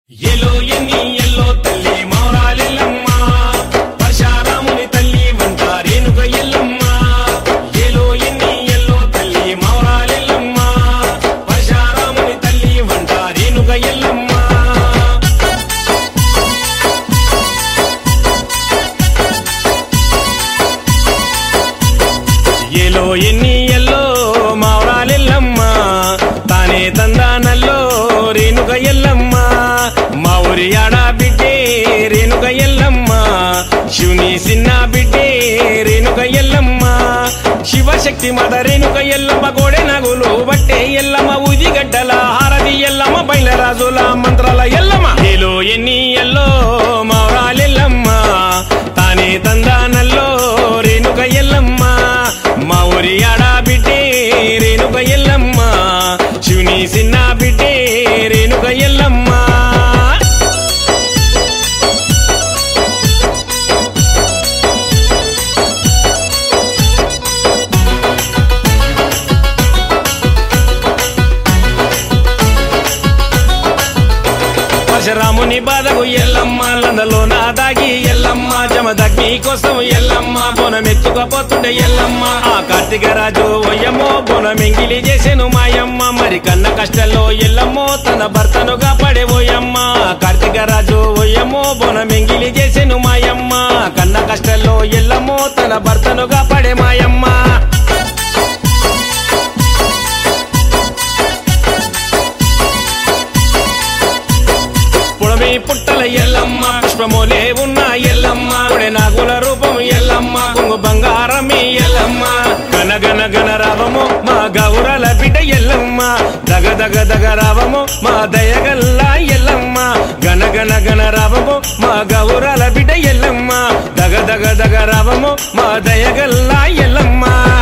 ఎలో ఎన్ని ఎల్లో తల్లి మౌరాలెల్లమ్మ పరశారాముని తల్లి వంట రేణుక ఎల్లమ్మ ఎలో ఎన్ని ఎల్లో తల్లి మౌరాలెల్లమ్మ పరశారాముని తల్లి వంట రేణుక ఎల్లమ్మ ఏలో ఎన్ని ఎల్లో మావరాలెల్లమ్మ తానే తందానల్లో రేణుక ఎల్లమ్మ మా ఊరి ఆడ బిడ్డే రేణుక ఎల్లమ్మ శివుని సిన్న బిడ్డే రేణుక ఎల్లమ్మ శివశక్తి మద రేణుక ఎల్లమ్మ గోడె నగులు బట్టే ఎల్లమ్మ ఉదిగడ్డల హారతి ఎల్లమ్మ బయలరాజుల మంత్రాల ఎల్లమ్మ ఏలో ఎన్ని ఎల్లో మావరాలెల్లమ్మ తానే తందానల్లో రేణుక ఎల్లమ్మ మా ఊరి ఆడా బిడ్డే రేణుక ఎల్లమ్మ శివుని సిన్న బిడ్డే రేణుక ఎల్లమ్మ పరశురాముని బాధకు ఎల్లమ్మ లందలో నా దాగి ఎల్లమ్మ జమదగ్ని కోసం ఎల్లమ్మ బొనమెత్తుకపోతుండే ఎల్లమ్మ ఆ కార్తీక రాజు ఒయ్యమ్మో బొనమెంగిలి చేసెను మాయమ్మ మరి కన్న కష్టంలో ఎల్లమ్మో తన భర్తను కాపాడే ఓయమ్మ కార్తీక రాజు ఒయ్యమ్మో బొనమెంగిలి చేసెను మాయమ్మ కన్న కష్టంలో ఎల్లమ్మో తన భర్తను కాపాడే మాయమ్మ పుడమి పుట్టల ఎల్లమ్మ పుష్పములే ఉన్న ఎల్లమ్మ పుడే నాగుల రూపం ఎల్లమ్మ కొంగు బంగారమి ఎల్లమ్మ గన గన గన రావము మా గౌరల బిడ్డ ఎల్లమ్మ దగ దగ దగ రావము మా దయగల్ల ఎల్లమ్మ గన గన గన రావము మా గౌరల బిడ్డ ఎల్లమ్మ దగ దగ దగ రావము మా దయగల్ల ఎల్లమ్మ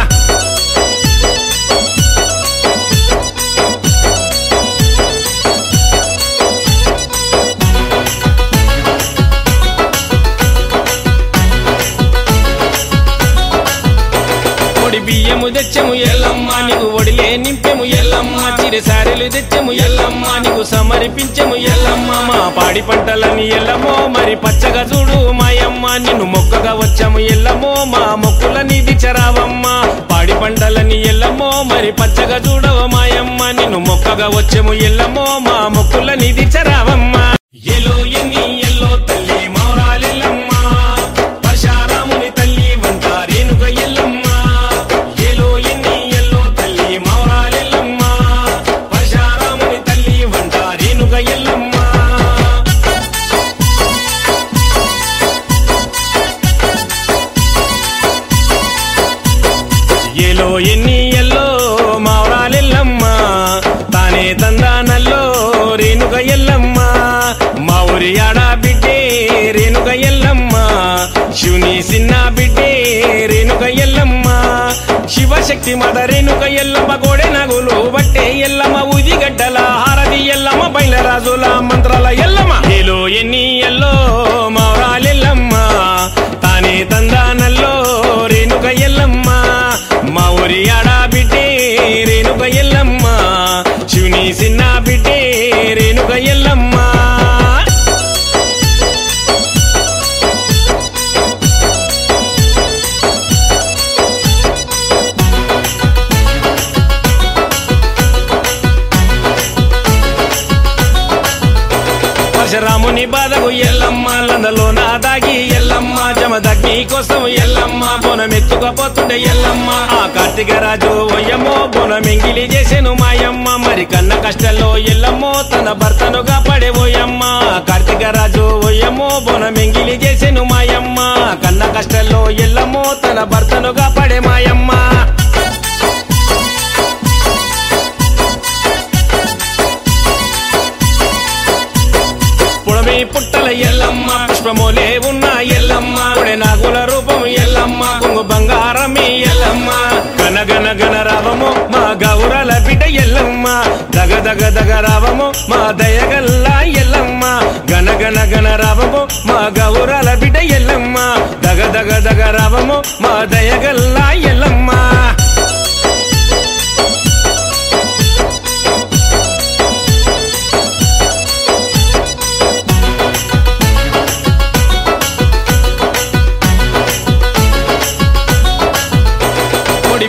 ఒడి బియ్యము తెచ్చము ఎల్లమ్మ నీకు ఒడిలే నింపెము ఎల్లమ్మ చిరి సారెలు తెచ్చము ఎల్లమ్మ నీకు సమర్పించము ఎల్లమ్మ మా పాడి పంటలని ఎల్లమ్మో మరి పచ్చగా చూడు మాయమ్మ నిన్ను మొక్కగా వచ్చాము ఎల్లమ్మో మా మొక్కులని దిచరావమ్మ పాడి పంటలని ఎల్లమ్మో మరి పచ్చగా చూడవ మాయమ్మ నిన్ను మొక్కగా వచ్చాము ఎల్లమ్మో మా మొక్కులని దిచరావమ్మ ఎలో ఎన్ని ఎల్లో తల్లి మౌరాలెల్లమ్మ పరశారాముని తల్లి వంట రేణుక ఎల్లమ్మ ఎలో ఎన్ని ఎల్లో తల్లి మౌరాలెల్లమ్మ పరశారాముని తల్లి వంట రేణుక ఎల్లమ్మ ఏలో ఎన్ని ఎల్లో మావరాలెల్లమ్మ తానే తందానల్లో రేణుక ఎల్లమ్మ మా ఊరి ఆడ బిడ్డే రేణుక ఎల్లమ్మ శివుని సిన్న బిడ్డే రేణుక ఎల్లమ్మ శివశక్తి మద రేణుక ఎల్లమ్మ గోడె నగులు బట్టే ఎల్లమ్మ ఉదిగడ్డల హారతి ఎల్లమ్మ బయలరాజుల మంత్రాల ఎల్లమ్మ ఏలో ఎన్ని ఎల్లో మావరాలెల్లమ్మ తానే తందానల్లో రేణుక ఎల్లమ్మ మా ఊరి ఆడా బిడ్డే రేణుక ఎల్లమ్మ శివుని సిన్న బిడ్డే రేణుక ఎల్లమ్మ పరశురాముని బాధకు ఎల్లమ్మ లందలో నా దాగి ఎల్లమ్మ జమదగ్ని కోసం ఎల్లమ్మ బొనమెత్తుకపోతుండే ఎల్లమ్మ ఆ కార్తీక రాజు ఒయ్యమ్మో బొనమెంగిలి చేసెను మాయమ్మ మరి కన్న కష్టంలో ఎల్లమ్మో తన భర్తను కాపాడే ఓయమ్మ కార్తీక రాజు ఒయ్యమ్మో బొనమెంగిలి చేసెను మాయమ్మ కన్న కష్టంలో ఎల్లమ్మో తన భర్తను కాపాడే మాయమ్మ పుడమి పుట్టల ఎల్లమ్మ పుష్పములే ఉన్న ఎల్లమ్మ పుడే నాగుల రూపం ఎల్లమ్మ కొంగు బంగారమి ఎల్లమ్మ గన గన గన రావము మా గౌరల బిడ్డ ఎల్లమ్మ దగ దగ దగ రావము మా దయగల్ల ఎల్లమ్మ గన గన గన రావము మా గౌరల బిడ్డ ఎల్లమ్మ దగ దగ దగ రావము మా దయగల్ల ఎల్లమ్మ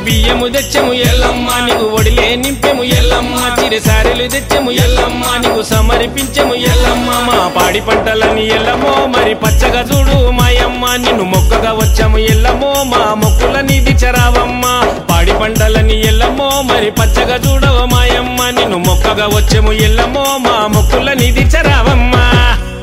బియ్యము తెచ్చము ఎల్లమ్మ నీకు ఒడిలే నింపెము ఎల్లమ్మ చిరి సారెలు తెచ్చము ఎల్లమ్మ నీకు సమర్పించము ఎల్లమ్మ మా పాడి పంటలని ఎల్లమ్మో మరి పచ్చగా చూడు మాయమ్మ నిన్ను మొక్కగా వచ్చాము ఎల్లమ్మో మా మొక్కులని దిచరావమ్మ పాడి పంటలని ఎల్లమ్మో మరి పచ్చగా చూడవ మాయమ్మ నిన్ను మొక్కగా వచ్చాము ఎల్లమ్మో మా మొక్కులని దిచరావమ్మ